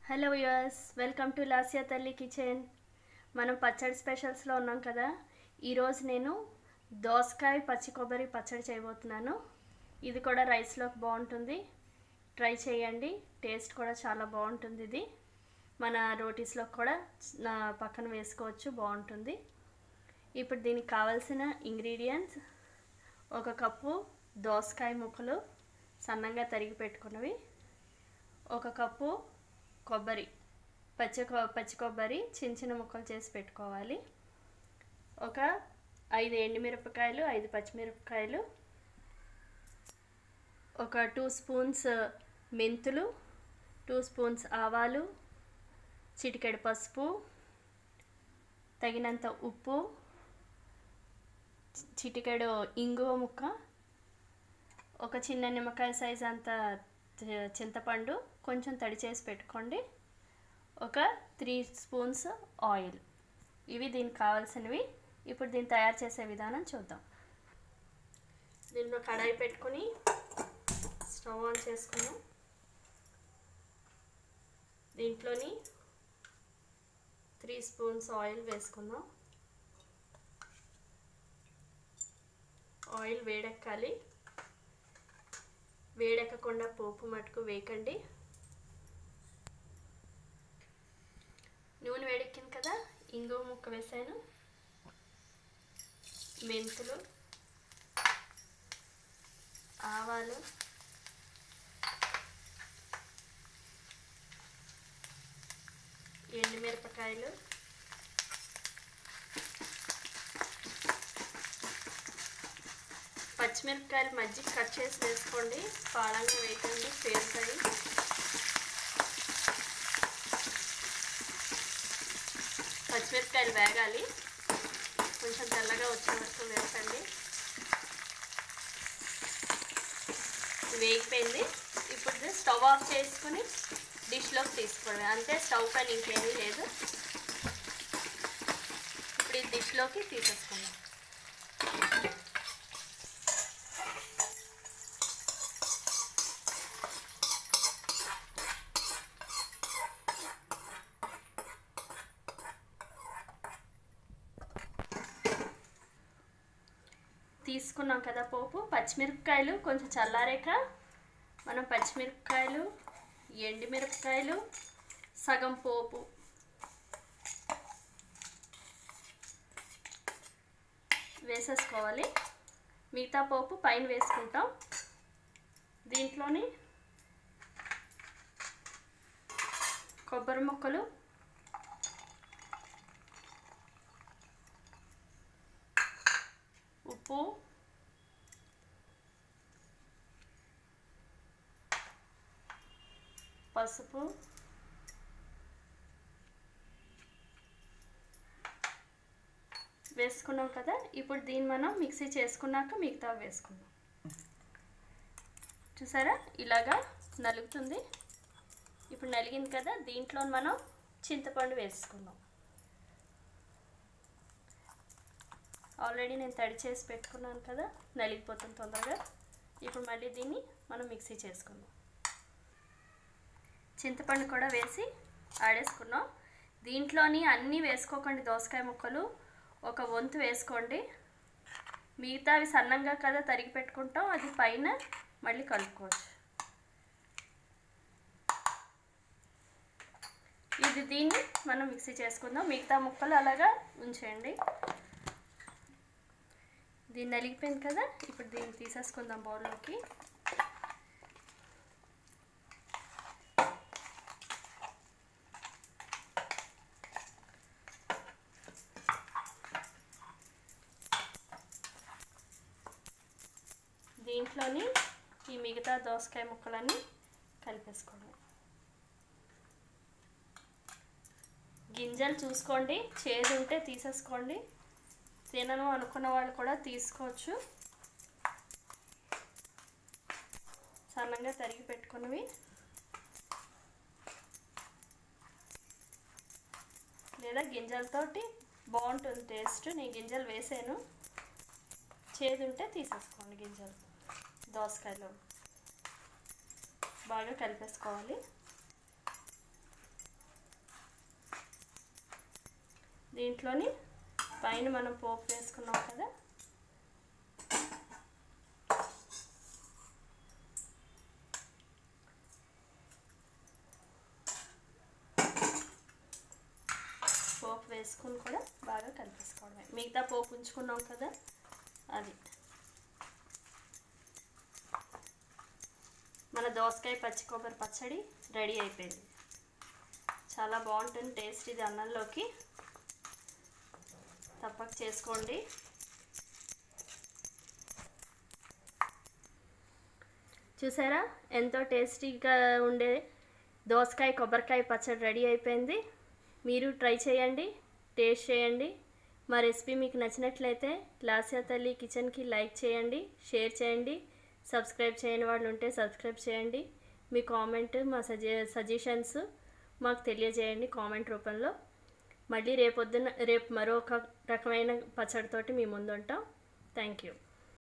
hello us welcome to Lasya Talli kitchen మనం పచ్చడి స్పెషల్స్లో ఉన్నాం కదా ఈరోజు నేను దోసకాయ పచ్చి కొబ్బరి పచ్చడి చేయబోతున్నాను ఇది కూడా రైస్లోకి బాగుంటుంది ట్రై చేయండి టేస్ట్ కూడా చాలా బాగుంటుంది ఇది మన రోటీస్లో కూడా నా పక్కన వేసుకోవచ్చు బాగుంటుంది ఇప్పుడు దీనికి కావాల్సిన ఇంగ్రీడియంట్స్ ఒక కప్పు దోసకాయ ముక్కలు సన్నంగా తరిగి పెట్టుకున్నవి ఒక కప్పు కొబ్బరి పచ్చి కొ- పచ్చి కొబ్బరి చిన్న చిన్న ముక్కలు చేసి పెట్టుకోవాలి ఒక ఐదు ఎండుమిరపకాయలు ఐదు పచ్చిమిరపకాయలు ఒక టూ స్పూన్స్ మెంతులు టూ స్పూన్స్ ఆవాలు చిటికెడు పసుపు తగినంత ఉప్పు చి- చిటికెడు ఇంగువ ముక్క ఒక చిన్న నిమ్మకాయ సైజ్ అంత చి- చింతపండు కొంచెం తడి చేసి పెట్టుకోండి ఒక త్రీ స్పూన్స్ ఆయిల్ ఇవి దీనికి కావాల్సినవి ఇప్పుడు దీన్ని తయారు చేసే విధానం చూద్దాం దీంట్లో కడాయి పెట్టుకొని స్టవ్ ఆన్ చేసుకున్నాం దీంట్లోని త్రీ స్పూన్స్ ఆయిల్ వేసుకుందాం ఆయిల్ వేడెక్కాలి వేడెక్కకుండా పోపు మటుకు వేయకండి నూనె వేడెక్కింది కదా ఇంగువ ముక్క వేసాను మెంతులు ఆవాలు ఎండుమిరపకాయలు పచ్చిమిరపకాయలు మజ్జిగ కట్ చేసి వేసుకోండి పాలంగా వేయకండి పేరుతాయి పచ్చిమిరపకాయలు వేగాలి కొంచెం తెల్లగా వచ్చే వరకు వేసండి వేగిపోయింది ఇప్పుడు ఇది స్టవ్ ఆఫ్ చేసుకుని డిష్లోకి తీసుకోవడమే అంతే స్టవ్ పైన ఇంకేమీ లేదు ఇప్పుడు ఈ డిష్లోకి తీసేసుకుందాం తీసుకున్నాం కదా పోపు పచ్చిమిరపకాయలు కొంచెం చల్లారాక మనం పచ్చిమిరపకాయలు ఎండుమిరపకాయలు సగం పోపు వేసేసుకోవాలి మిగతా పోపు పైన వేసుకుంటాం దీంట్లోని కొబ్బరి ముక్కలు ఉప్పు పసుపు వేసుకున్నాం కదా ఇప్పుడు దీన్ని మనం మిక్సీ చేసుకున్నాక మిగతా వేసుకుందాం చూసారా ఇలాగా నలుగుతుంది ఇప్పుడు నలిగింది కదా దీంట్లో మనం చింతపండు వేసుకుందాం ఆల్రెడీ నేను తడి చేసి పెట్టుకున్నాను కదా నలిగిపోతుంది తొందరగా ఇప్పుడు మళ్ళీ దీన్ని మనం మిక్సీ చేసుకుందాం చింతపండు కూడా వేసి ఆడేసుకున్నాం దీంట్లోని అన్నీ వేసుకోకండి దోసకాయ ముక్కలు ఒక వంతు వేసుకోండి మిగతావి సన్నంగా కదా తరిగి పెట్టుకుంటాం అది పైన మళ్ళీ కలుపుకోవచ్చు ఇది దీన్ని మనం మిక్సీ చేసుకుందాం మిగతా ముక్కలు అలాగా ఉంచేయండి దీన్ని నలిగిపోయింది కదా ఇప్పుడు దీన్ని తీసేసుకుందాం బౌల్లోకి దీంట్లోని ఈ మిగతా దోసకాయ ముక్కలన్నీ కలిపేసుకోండి గింజలు చూసుకోండి చేదు ఉంటే తీసేసుకోండి తినను అనుకున్న వాళ్ళు కూడా తీసుకోవచ్చు సన్నంగా తరిగి పెట్టుకున్నవి లేదా గింజలతోటి బాగుంటుంది టేస్ట్ నేను గింజలు వేసాను చేదు ఉంటే తీసేసుకోండి గింజలు దోసకాయలో బాగా కలిపేసుకోవాలి దీంట్లోని పైన మనం పోపు వేసుకున్నాం కదా పోపు వేసుకుని కూడా బాగా కలిపేసుకోవడమే మిగతా పోపు ఉంచుకున్నాం కదా అది మన దోసకాయ పచ్చి కొబ్బరి పచ్చడి రెడీ అయిపోయింది చాలా బాగుంటుంది టేస్ట్ ఇది అన్నంలోకి తప్పక చేసుకోండి చూసారా ఎంతో టేస్టీగా ఉండే దోసకాయ కొబ్బరికాయ పచ్చడి రెడీ అయిపోయింది మీరు ట్రై చేయండి టేస్ట్ చేయండి మా రెసిపీ మీకు నచ్చినట్లయితే లాస్యా తల్లి కిచెన్కి లైక్ చేయండి షేర్ చేయండి సబ్స్క్రైబ్ చేయని వాళ్ళు ఉంటే సబ్స్క్రైబ్ చేయండి మీ కామెంట్ మా సజె సజెషన్స్ మాకు తెలియజేయండి కామెంట్ రూపంలో మళ్ళీ రేపొద్దున రేపు మరొక రకమైన పచ్చడితోటి మీ ముందు ఉంటాం థ్యాంక్ యూ